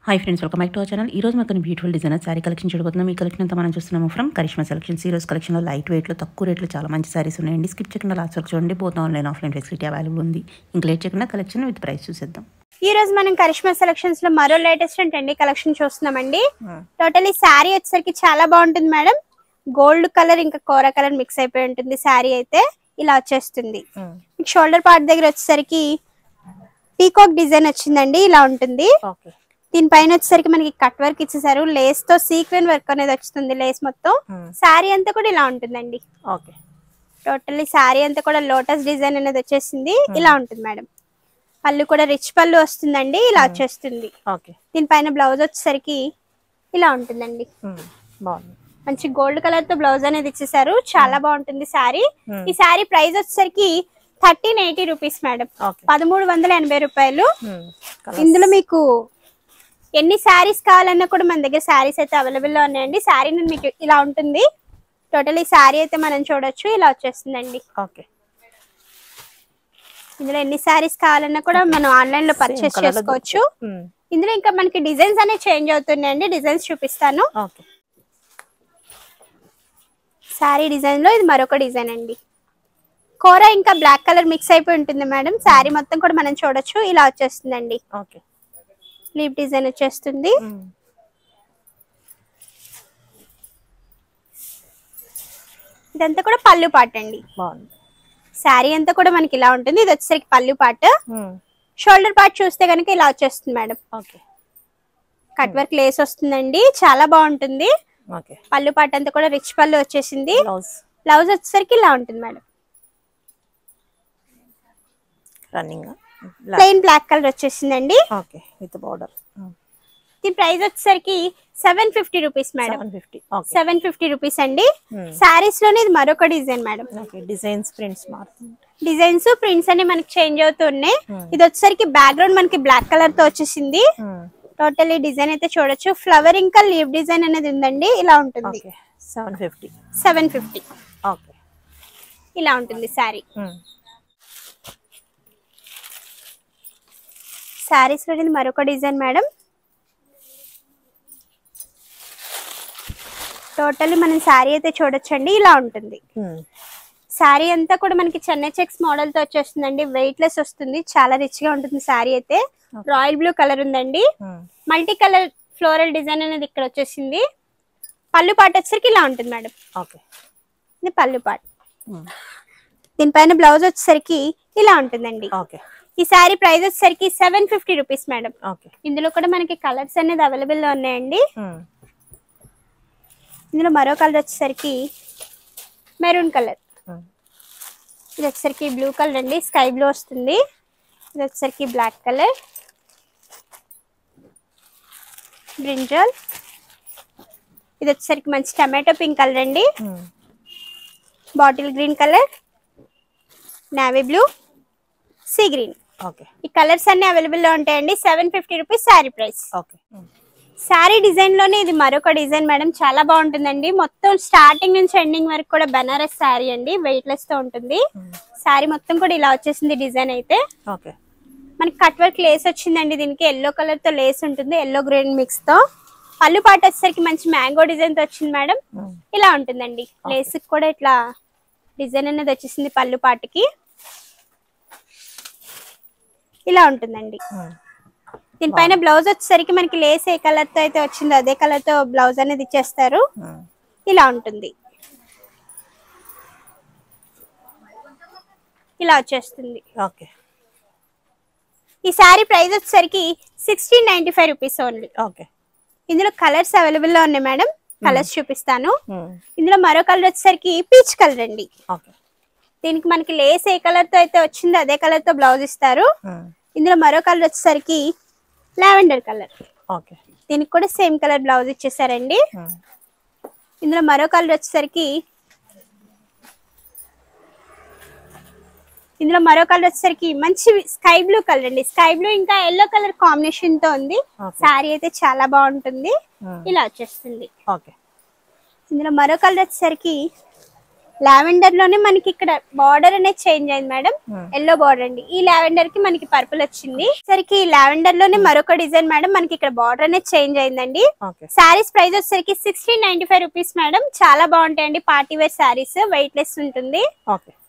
Hi friends welcome back to our channel ఈ రోజు మనకు బ్యూటిఫుల్ డిజైనర్ శారీ కలెక్షన్ చూడబోతున్నాం ఈ కలెక్షన్ అంతా మనం చూస్తున్నాము ఫ్రమ్ కరిష్మా సెలక్షన్స్ ఈ రోజు కలెక్షన్లో లైట్ వెయిట్లో తక్కువ రేట్లో చాలా మంచి సారీస్ ఉన్నాయండి స్కిప్ చేయకుండా లాస్ట్ వరకు చూడండి both online offline facility available ఉంది ఇంకా లేట్ చేయకుండా కలెక్షన్ విత్ ప్రైస్ చూసేద్దాం ఈ రోజు మనం కరిష్మా సెలక్షన్స్ లో మరో లేటెస్ట్ అండ్ ట్రెండీ కలెక్షన్ చూస్తున్నామండి టోటల్ ఈ శారీ వచ్చేసరికి చాలా బాగుంటుంది మేడం గోల్డ్ కలర్ ఇంకా కోర కలర్ మిక్స్ అయిపోయి ఉంటుంది శారీ అయితే ఇలా వచ్చేస్తుంది షోల్డర్ పార్ట్ దగ్గర వచ్చేసరికి పీకాక్ డిజైన్ వచ్చిందండి ఇలా ఉంటుంది ఓకే దీనిపైన వచ్చేసరికి మనకి కట్ వర్క్ ఇచ్చేసారు లేస్ తో సీక్వెన్ వర్క్ అనేది వస్తుంది లేస్ మొత్తం శారీ అంతా కూడా ఇలా ఉంటుందండి ఓకే టోటల్లీ శారీ అంతా కూడా లోటస్ డిజైన్ అనేది వచ్చేసింది ఇలా ఉంటుంది మేడం పళ్ళు కూడా రిచ్ పళ్ళు వస్తుందండి ఇలా వచ్చేస్తుంది ఓకే దీనిపైన బ్లౌజ్ వచ్చేసరికి ఇలా ఉంటుందండి బాగుంది మంచి గోల్డ్ కలర్ తో బ్లౌజ్ అనేది ఇచ్చేసారు చాలా బాగుంటుంది శారీ Hmm. ఈ శారీ ప్రైస్ వచ్చేసరికి thirteen eighty rupees madam okay పదమూడు వందల ఎనభై రూపాయలు ఇందులో మీకు ఎన్ని శారీస్ కావాలన్నా కూడా మన దగ్గర శారీస్ అయితే అవైలబుల్ లో ఉన్నాయండి శారీ మీకు ఇలా ఉంటుంది టోటల్ ఈ శారీ అయితే మనం చూడొచ్చు ఇలా వచ్చేస్తుందండి ఓకే ఇందులో ఎన్ని శారీస్ కావాలన్నా కూడా మనం ఆన్లైన్ లో పర్చేస్ colour లో చేసుకోవచ్చు ఇందులో ఇంకా మనకి డిజైన్స్ అనేవి చేంజ్ అవుతున్నాయండి డిజైన్స్ చూపిస్తాను ఓకే శారీ డిజైన్ లో ఇది మరొక డిజైన్ అండి కూర ఇంకా బ్లాక్ కలర్ మిక్స్ అయిపోయి ఉంటుంది మేడం శారీ మొత్తం కూడా మనం చూడొచ్చు ఇలా వచ్చేస్తుందండి ఓకే లీప్ డిజైన్ వచ్చేస్తుంది ఇదంతా కూడా పళ్ళు పాట అండి బాగుంది శారీ అంతా కూడా మనకి ఇలా ఉంటుంది ఇది వచ్చేసరికి పళ్ళు పాట షోల్డర్ పార్ట్ చూస్తే కనుక ఇలా వచ్చేస్తుంది madam okay cut work lace వస్తుందండి చాలా బాగుంటుంది ఓకే పళ్ళు పాట అంతా కూడా రిచ్ పళ్ళు వచ్చేసింది బ్లౌజ్ బ్లౌజ్ వచ్చేసరికి ఇలా ఉంటుంది madam running plain black colour వచ్చేసిందండి ఓకే విత్ బార్డర్ దీని ప్రైస్ వచ్చేసరికి seven fifty rupees madam seven fifty okay seven fifty rupees అండి శారీస్ లోనే ఇది మరొక design madam okay designs prints మారుతుంది డిజైన్స్ ప్రింట్స్ అన్ని మనకి చేంజ్ అవుతున్నాయి ఇది వచ్చేసరికి బ్యాక్గ్రౌండ్ మనకి బ్లాక్ కలర్ తో వచ్చేసింది టోటల్ ఈ డిజైన్ అయితే చూడొచ్చు ఫ్లవర్ ఇంకా లీవ్ డిజైన్ అనేది ఉందండి ఇలా ఉంటుంది okay seven fifty seven fifty okay ఇలా ఉంటుంది శారీ శారీస్ లో ఇది మరొక డిజైన్ మేడం టోటల్ మనం శారీ అయితే చూడొచ్చండి ఇలా ఉంటుంది శారీ అంతా కూడా మనకి చెన్నై చెక్స్ మోడల్ తో వచ్చేస్తుందండి వెయిట్ లెస్ వస్తుంది చాలా రిచ్ గా ఉంటుంది శారీ అయితే రాయల్ బ్లూ కలర్ ఉందండి మల్టీ కలర్ ఫ్లోరల్ డిజైన్ అనేది ఇక్కడ వచ్చేసింది పళ్ళు పాట వచ్చేసరికి ఇలా ఉంటుంది మేడం ఓకే ఇది పళ్ళు పాట దీనిపైన బ్లౌజ్ వచ్చేసరికి ఇలా ఉంటుందండి ఓకే ఈ శారీ ప్రైస్ వచ్చేసరికి seven fifty rupees madam okay ఇందులో కూడా మనకి కలర్స్ అనేది అవైలబుల్ లో ఉన్నాయండి ఇందులో మరో కలర్ వచ్చేసరికి మెరూన్ కలర్ ఇది వచ్చేసరికి బ్లూ కలర్ అండి స్కై బ్లూ వస్తుంది ఇది వచ్చేసరికి బ్లాక్ కలర్ బ్రింజల్ ఇది వచ్చేసరికి మంచి టమాటో పింక్ కలర్ అండి bottle green colour navy blue sea green okay ఈ కలర్స్ అన్ని అవైలబుల్ లో ఉంటాయండి seven fifty rupees sari price okay sari design లోనే ఇది మరొక డిజైన్ మేడం చాలా బాగుంటుందండి మొత్తం స్టార్టింగ్ నుంచి ఎండింగ్ వరకు కూడా బనారస్ శారీ అండి వెయిట్ లెస్ తో ఉంటుంది శారీ మొత్తం కూడా ఇలా వచ్చేసింది డిజైన్ అయితే ఓకే మనకి కట్ వర్క్ లేస్ వచ్చిందండి దీనికి ఎల్లో కలర్ తో లేస్ ఉంటుంది ఎల్లో గ్రీన్ మిక్స్ తో పళ్ళు పాట వచ్చేసరికి మంచి మ్యాంగో డిజైన్ తో వచ్చింది మేడం ఇలా ఉంటుందండి లేస్ కూడా ఇట్లా డిజైన్ అనేది వచ్చేసింది పళ్ళు పాటకి ఇలా ఉంటుందండి దీనిపైన బ్లౌజ్ వచ్చేసరికి మనకి లేస్ ఏ కలర్ తో అయితే వచ్చిందో అదే కలర్ తో బ్లౌజ్ అనేది ఇచ్చేస్తారు ఇలా ఉంటుంది ఇలా వచ్చేస్తుంది ఓకే ఈ శారీ ప్రైస్ వచ్చేసరికి sixteen ninety five rupees only okay ఇందులో కలర్స్ అవైలబుల్ లో ఉన్నాయి మేడం కలర్స్ చూపిస్తాను ఇందులో మరో కలర్ వచ్చేసరికి పీచ్ కలర్ అండి ఓకే దీనికి మనకి లేస్ ఏ కలర్ తో అయితే వచ్చిందో అదే కలర్ తో బ్లౌజ్ ఇస్తారు ఇందులో మరో కలర్ వచ్చేసరికి లావెండర్ కలర్ ఓకే దీనికి కూడా సేమ్ కలర్ బ్లౌజ్ ఇచ్చేసారండి ఇందులో మరో కలర్ వచ్చేసరికి ఇందులో మరో కలర్ వచ్చేసరికి మంచి స్కై బ్లూ కలర్ అండి స్కై బ్లూ ఇంకా ఎల్లో కలర్ కాంబినేషన్ తో ఉంది Okay. శారీ అయితే చాలా బాగుంటుంది ఇలా వచ్చేస్తుంది ఓకే ఇందులో మరో కలర్ వచ్చేసరికి లావెండర్ లోనే మనకి ఇక్కడ బార్డర్ అనేది చేంజ్ అయింది మేడం Hmm. ఎల్లో బార్డర్ అండి ఈ లావెండర్ కి మనకి పర్పుల్ వచ్చింది సరికి లావెండర్ లోనే మరొక డిజైన్ మేడం మనకి ఇక్కడ బార్డర్ అనేది చేంజ్ అయిందండి ఓకే శారీస్ ప్రైస్ వచ్చేసరికి sixteen ninety five rupees madam చాలా బాగుంటాయండి party wear saris weight less ఉంటుంది ఓకే